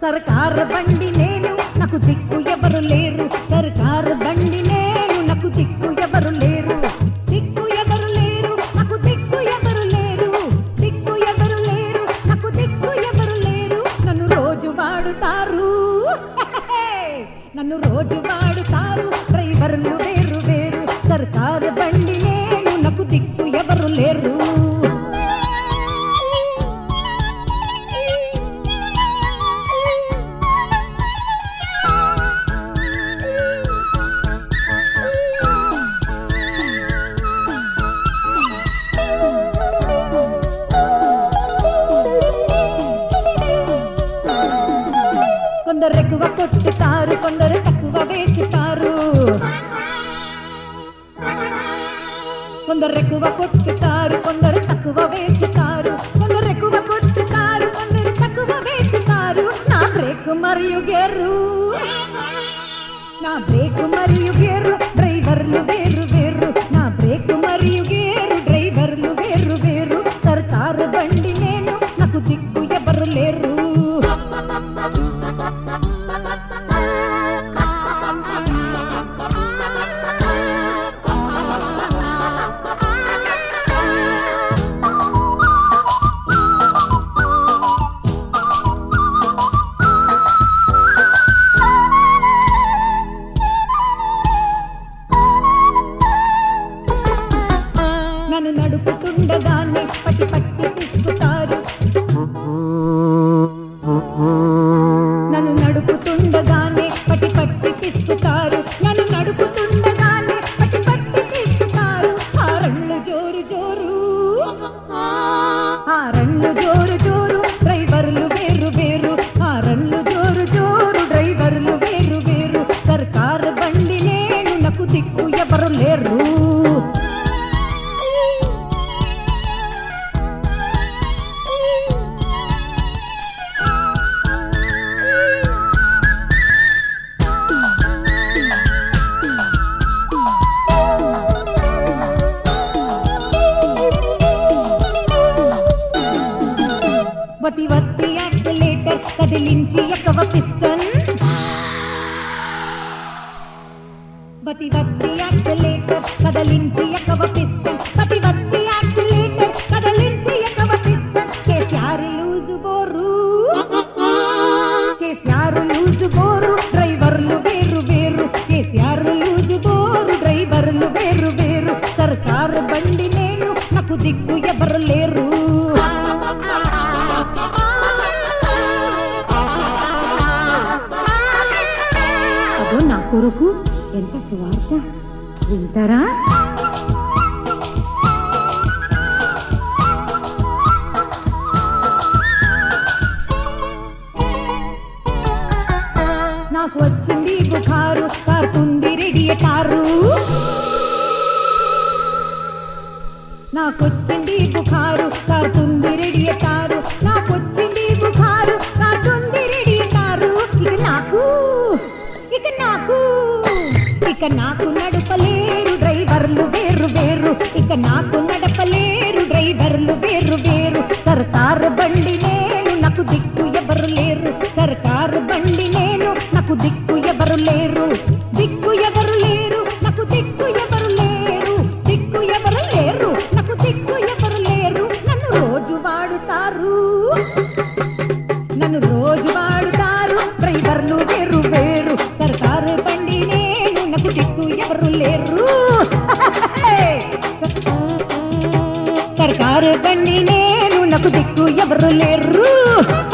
సర్కారు బండి నేను నాకు దిక్కు ఎవరు లేరు సర్కారు బండి నేను నాకు దిక్కు ఎవరు లేరు దిక్కు ఎవరు లేరు నాకు దిక్కు ఎవరు లేరు దిక్కు ఎవరు లేరు నాకు దిక్కు ఎవరు లేరు నన్ను రోజు వాడుతారు నన్ను రోజు వాడుతారు డ్రైవర్లు వేరు వేరు సర్కారు బండి నేను నాకు దిక్కు ఎవరు లేరు కొందరు ఎక్కువ కొట్టుతారు కొందరు తక్కువ వేసుతారు కొందరు ఎక్కువ కొట్టుతారు కొందరు తక్కువ వేసుతారు కొందరు ఎక్కువ కొట్టుతారు కొందరు తక్కువ వేసుతారు నా బ్రేక్ మరియు గేరు నా బ్రేక్ మరియు గేరు డ్రైవర్లు వేరు వేరు నా బ్రేక్ మరియు గేరు డ్రైవర్లు వేరు వేరు సర్కారు బండి నేను నాకు దిక్కు ఎవరు లేరు నన్ను నడుపుతుండగానే పట్టి పట్టి తిప్పుతారు నన్ను నడుపుతుండగానే పట్టి పట్టి తిప్పుతారు నన్ను నడుపుతుండగానే పట్టి పట్టి తిప్పుతారు ఆ రెండు జోరు జోరు ఆ రెండు జోరు జోరు డ్రైవర్లు వేరు వేరు ఆ రెండు జోరు జోరు డ్రైవర్లు వేరు వేరు సర్కారు బండి నేను నాకు దిక్కు ఎవరు లేరు వతి వత్తి యాక్సిలేటర్ కదిలించి ఎక్కవ పిస్టన్ వతి వత్తి యాక్సిలేటర్ కదిలించి ఎక్కవ పిస్టన్ వతి వత్తి యాక్సిలేటర్ కదిలించి ఎక్కవ పిస్టన్ కేసీఆర్ లూజు బోరు కేసీఆర్ లూజు బోరు డ్రైవర్లు వేరు వేరు కేసీఆర్ లూజు బోరు డ్రైవర్లు వేరు వేరు సర్కారు బండి నేను నాకు దిక్కు ఎవరు లేరు అదో నా కొరకు ఎంత సువార్త వింటారా నాకు వచ్చింది బుఖారు కారుతుంది రేడియటారు నాకొచ్చింది బుఖారు కారుతుంది రేడియటారు నాకొచ్చింది బుఖారు కారుతుంది రేడియటారు ఇక నాకు ఇక నాకు ఇక నాకు నడపలేరు డ్రైవర్లు వేరు వేరు ఇక నాకు నడపలేరు డ్రైవర్లు వేరు వేరు సర్కారు బండి నేను నాకు దిక్కు ఎవరు లేరు సర్కారు బండి నేను నాకు దిక్కు ఎవరు లేరు దిక్కు ఎవరు లేరు నాకు దిక్కు ఎవరు లేరు దిక్కు ఎవరు లేరు నాకు దిక్కు ఎవరు లేరు నన్ను రోజు వాడుతారు నన్ను రోజు వాడుతారు డ్రైవర్లు వేరు వేరు సర్కారు బండి నేను నాకు దిక్కు ఎవరు లేరు సర్కారు బండి నేను నాకు దిక్కు ఎవరు లేరు